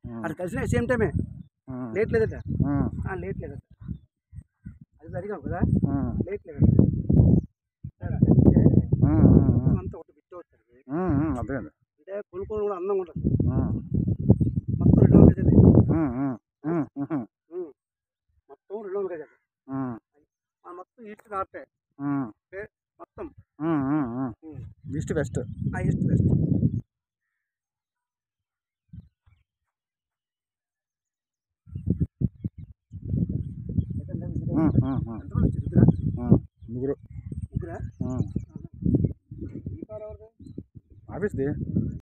అక్కడ కలిసిన సేమ్ టైమే లేట్ లేదట ఆ, లేట్ లేదట అది అడిగాం కదా లేట్ లేదట సార్, అంటే మొత్తం అంతా ఒకటి బిట్ అవుతుంది అదే అంటే కొనుక్కోవడం కూడా అందంగా ఉంటుంది మొత్తం రెండు వందల గజాలు ఉమ్. మొత్తం రెండు వందల గజాలు ఆ మొత్తం ఈస్ట్ నార్తే మొత్తం ఈస్ట్ వెస్ట్ ఆ ఈస్ట్ వెస్ట్ ఎంతమంది వచ్చారు ఇద్దరా ముగ్గురు ముగ్గురా ఈ కారు ఎవరిది ఆఫీస్ది